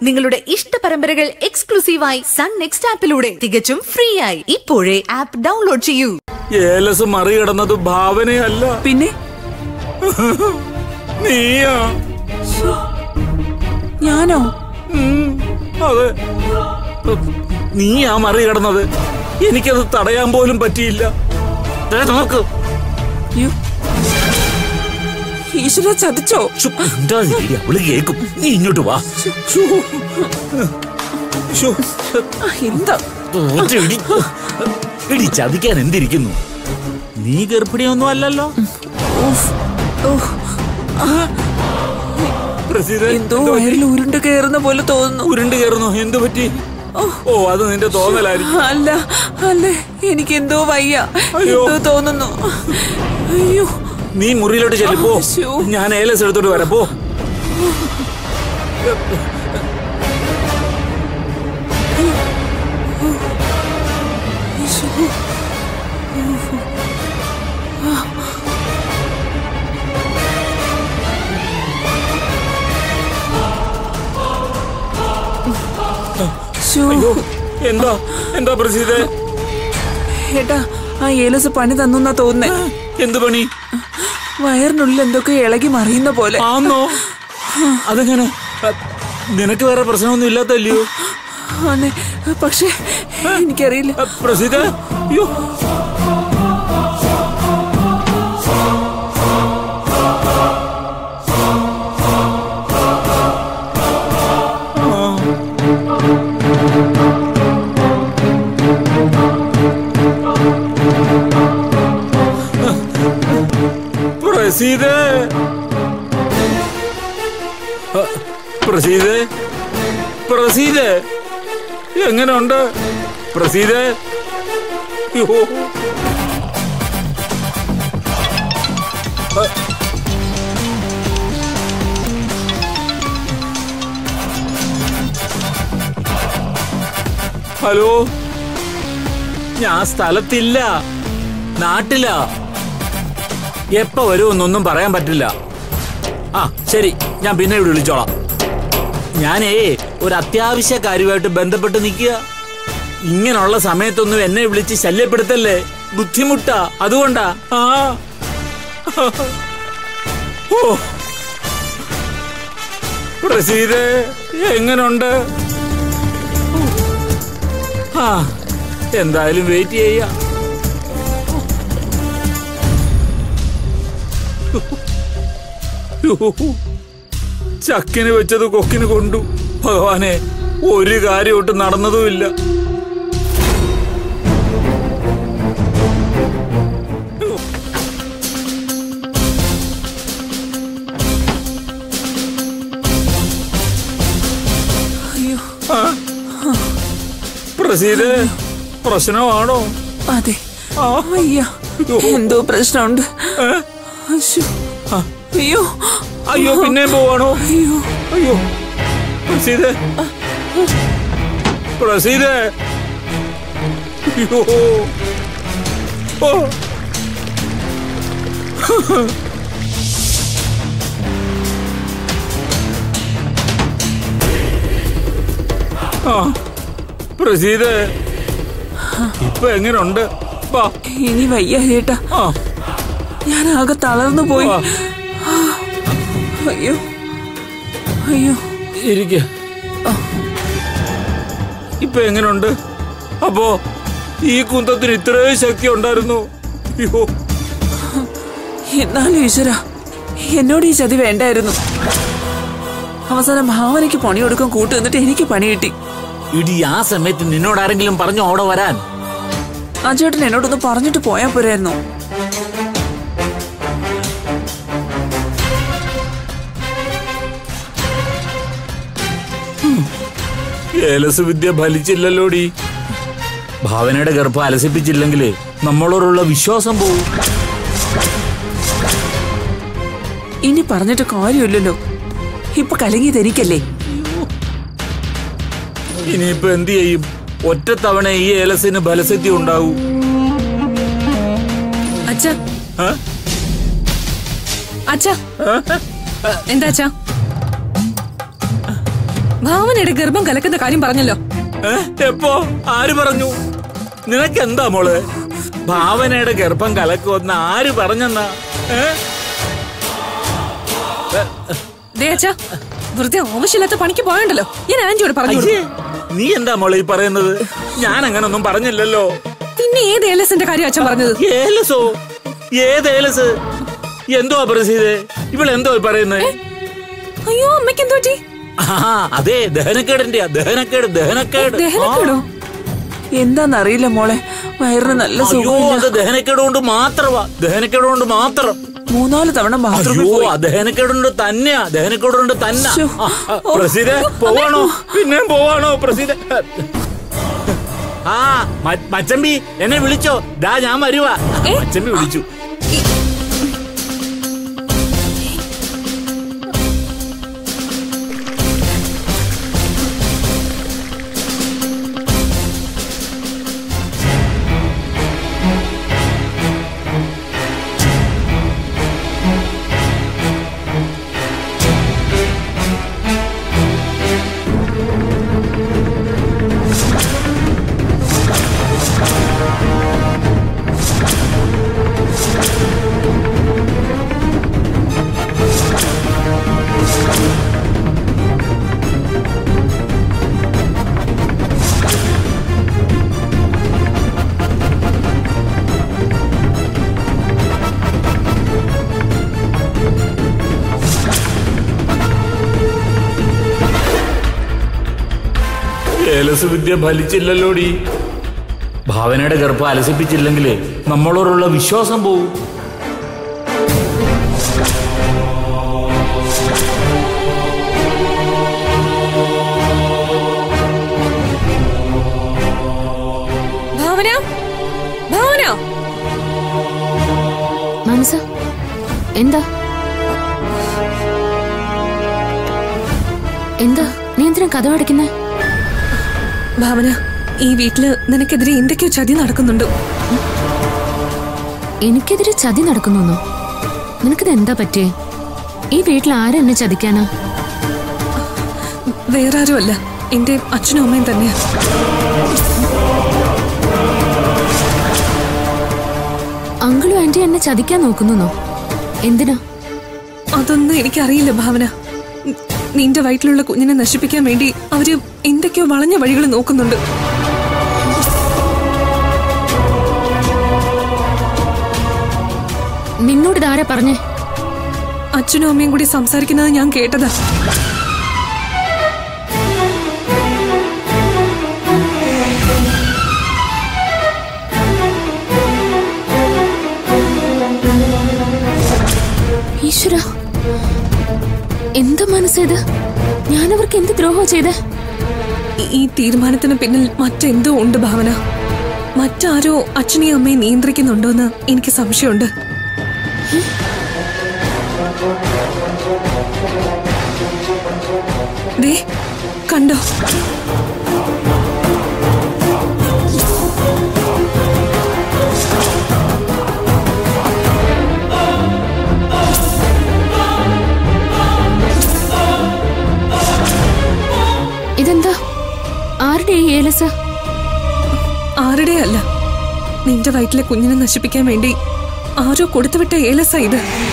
നിങ്ങളുടെ ഇഷ്ട പരമ്പരകൾ എക്സ്ക്ലൂസീവായി സൺ നെക്സ്റ്റ് ആപ്പിലൂടെ തികച്ചും ഫ്രീ ആയി ഇപ്പോഴേ ആപ്പ് ഡൗൺലോഡ് ചെയ്യൂ ഏലസ് മറികടന്നത് ഭാവനയല്ല പിന്നെ നീയാ ഞാനോ ഉം, അതെ നീയാ മറികടന്നത് എനിക്കത് തടയാൻ പോലും പറ്റിയില്ല ദേ നോക്ക് അയ്യോ ഈശ്വര ചതിച്ചോ ശ്ശോ, മിണ്ടാതിരിടി, അവള് കേക്കും നീ ഇങ്ങോട്ട് വാ ശ്ശോ. ശ്ശോ, ആ, എന്താ തോറ്റ് ഇടി. ഇടി ചതിക്കാൻ എന്തിരിക്കുന്നു നീ ഗർഭിണിയൊന്നും അല്ലല്ലോ ഓഹ്, പ്രസിദ്ധ എന്തോ വയറിൽ ഉരുണ്ട് കയറുന്ന പോലെ തോന്നുന്നു ഉരുണ്ട് കയറുന്നു എന്തു പറ്റി ഓ അത് നിന്റെ തോന്നലായിരിക്കും അല്ല അല്ല എനിക്ക് എന്തോ വയ്യ അയ്യോ. എന്തോ തോന്നുന്നു അയ്യോ നീ മുറിയിലോട്ട് ചെല്ലിപ്പോ ശ്ശോ. ഞാൻ ഏലസ് എടുത്തോട്ട് വരാം പോ ഈശ്വരാ. ശ്ശോ. അയ്യോ എന്താ എന്താ പ്രസീതേ ഏട്ടാ ആ ഏലസ് പണി തന്നാ തോന്നുന്നേ എന്ത് പണി വയറിനുള്ളിൽ എന്തൊക്കെ ഇളകി മറിയുന്ന പോലെ ആന്നോ അതെങ്ങനെ അ, നിനക്ക് വേറെ പ്രശ്നമൊന്നും ഇല്ലാത്തല്ലയോ ആണേ പക്ഷേ എനിക്കറിയില്ല അ, പ്രസീത അയ്യോ പ്രസീതേ അ, പ്രസീതേ പ്രസീതേ എങ്ങനെയുണ്ട് പ്രസീതേ അയ്യോ അ, ഹലോ ഞാൻ സ്ഥലത്തില്ല നാട്ടിലാ എപ്പ വരുമെന്നൊന്നും പറയാൻ പറ്റില്ല ആ ശരി ഞാൻ പിന്നെ ഇവിടെ വിളിച്ചോളാം ഞാനേ ഒരു അത്യാവശ്യ കാര്യമായിട്ട് ബന്ധപ്പെട്ട് നിൽക്കുക ഇങ്ങനെയുള്ള സമയത്തൊന്നും എന്നെ വിളിച്ച് ശല്യപ്പെടുത്തല്ലേ ബുദ്ധിമുട്ടാ അതുകൊണ്ടാ ആ ഓ പ്രസീദേ എങ്ങനുണ്ട് ആ എന്തായാലും വെയിറ്റ് ചെയ്യാം ചക്കിന് വെച്ചത് കൊക്കിന് കൊണ്ടു ഭഗവാനെ ഒരു കാര്യമായിട്ട് നടന്നതുമില്ല അയ്യോ പ്രസീദ് പ്രശ്നമാണോ അതെ ആ, അയ്യ അയ്യോ. എന്തോ പ്രശ്നമുണ്ട് ഏ? അശ്ശോ. ആ, അയ്യോ അയ്യോ പിന്നെ പോവാണോ അയ്യോ അയ്യോ പ്രസീദ് പ്രസീദ് അയ്യോ ഓ ആ പ്രസീദ് ഇപ്പൊ എങ്ങനുണ്ട് വാ ഇനി വയ്യ ചേട്ടാ ആ ഞാൻ ആകെ തളർന്നു പോയി വാ അയ്യോ അയ്യോ ഇരിക്ക ഇപ്പൊ എങ്ങനുണ്ട് അപ്പോ ഈ കുന്തത്തിന് ഇത്രയും ശക്തി ഉണ്ടായിരുന്നു അയ്യോ എന്നാലും ഈശ്വര എന്നോട് ഈ ചതി വേണ്ടായിരുന്നു അവസാനം ഭാവനയ്ക്ക് പണി കൊടുക്കാൻ കൂട്ടു നിന്നിട്ട് എനിക്ക് പണി കിട്ടി ഇടി ആ സമയത്ത് നിന്നോട് ആരെങ്കിലും പറഞ്ഞു അവിടെ വരാൻ ആ ചേട്ടൻ എന്നോടൊന്ന് പറഞ്ഞിട്ട് പോയാ പോരായിരുന്നു ഏലസ് വിദ്യ ഫലിച്ചില്ലല്ലോടി ഭാവനയുടെ ഗർഭം അലസിപ്പിച്ചില്ലെങ്കിൽ നമ്മളോടുള്ള വിശ്വാസം പോവും ഇനി പറഞ്ഞിട്ട് കാര്യമില്ലല്ലോ ഇപ്പൊ കലങ്ങിയത് എനിക്കല്ലേ ഇനിയിപ്പോ എന്ത് ചെയ്യും ഒറ്റത്തവണ ഈ ഏലസിന് ഫലസിദ്ധി ഉണ്ടാവൂ അച്ഛ ആ? അച്ഛ എന്താ അച്ഛ ഭാവനയുടെ ഗർഭം കലക്കുന്ന കാര്യം പറഞ്ഞല്ലോ ഏ? എപ്പോ ആര് പറഞ്ഞു നിനക്ക് എന്താ മോള് ഭാവനയുടെ ഗർഭം കലക്കുമെന്ന് ആര് പറഞ്ഞെന്നാ ഏ? ദേ അച്ഛാ വെറുതെ ആവശ്യമില്ലാത്ത പണിക്ക് പോയണ്ടല്ലോ ഞാൻ ആന്റിയോട് പറഞ്ഞു അയ്യേ, കൊടുക്കും. നീ എന്താ മോളെ ഈ പറയുന്നത് ഞാൻ അങ്ങനൊന്നും പറഞ്ഞില്ലല്ലോ പിന്നെ ഏത് ഏലസിന്റെ കാര്യം അച്ഛൻ പറഞ്ഞത് ഏലസോ ഏത് ഏലസ് എന്തോ പ്രസീതേ ഇവളെന്തോ ഈ പറയുന്നത് അയ്യോ അമ്മയ്ക്ക് എന്തോ പറ്റി ആ അതെ ദഹനക്കേടിന്റെ ദഹനക്കേട് ദഹനക്കേട് ദഹനക്കേടോ എന്താന്നറിയില്ല മോളെ വയറിന് നല്ല അയ്യോ സുഖമില്ല അത് ദഹനക്കേട് കൊണ്ട് മാത്രമാ ദഹനക്കേട് കൊണ്ട് മാത്രം മൂന്നാല് തവണ ബാത്റൂമിൽ അയ്യോ പോയി ആ ദഹനക്കേടുണ്ട് തന്നെയാ ദഹനക്കേടുണ്ട് തന്നെ ശ്ശോ. പ്രസീത പോവാണോ പിന്നെയും പോവാണോ പ്രസീത ആ മ- മച്ചമ്പി എന്നെ വിളിച്ചോ ദാ ഞാൻ വരുവാ ഏ? മച്ചമ്പി വിളിച്ചു ഏലസ് വിദ്യ ഫലിച്ചില്ലല്ലോടി ഭാവനയുടെ ഗർഭം അലസിപ്പിച്ചില്ലെങ്കിലേ നമ്മളോടുള്ള വിശ്വാസം പോവും ഭാവന ഭാവന മാനസ എന്താ എന്താ നീ എന്തിനാ കഥ അടയ്ക്കുന്നേ ഭാവന ഈ വീട്ടില് നിനക്കെതിരെ എന്തൊക്കെയോ ചതി നടക്കുന്നുണ്ട് എനിക്കെതിരെ ചതി നടക്കുന്നോ നിനക്കിത് എന്താ പറ്റിയേ ഈ വീട്ടിൽ ആരെന്നെ ചതിക്കാനാ വേറെ ആരുമല്ല എന്റെ അച്ഛനും അമ്മയും തന്നെയാ അങ്കിളും ആന്റി എന്നെ ചതിക്കാൻ നോക്കുന്നോ എന്തിനാ അതൊന്നും എനിക്കറിയില്ല ഭാവന നി- നിന്റെ വയറ്റിലുള്ള കുഞ്ഞിനെ നശിപ്പിക്കാൻ വേണ്ടി അവര് എന്തൊക്കെയോ വളഞ്ഞ വഴികൾ നോക്കുന്നുണ്ട് നിന്നോട് ഇതാരാ പറഞ്ഞേ അച്ഛനും അമ്മയും കൂടി സംസാരിക്കുന്നത് ഞാൻ കേട്ടതാ ഈശ്വര എന്താ മനസ്സേത് ഞാനവർക്ക് എന്ത് ദ്രോഹം ചെയ്തേ ഈ- ഈ തീരുമാനത്തിന് പിന്നിൽ മറ്റെന്തോ ഉണ്ട് ഭാവന മറ്റാരോ അച്ഛനെയും അമ്മയും നിയന്ത്രിക്കുന്നുണ്ടോന്ന് എനിക്ക് സംശയമുണ്ട് ദേ കണ്ടോ ഇതെന്താ ആരുടെ ഈ ഏലസ് ആരുടെയല്ല നിന്റെ വയറ്റിലെ കുഞ്ഞിനെ നശിപ്പിക്കാൻ വേണ്ടി ആരോ കൊടുത്തുവിട്ട ഏലസ ഇത്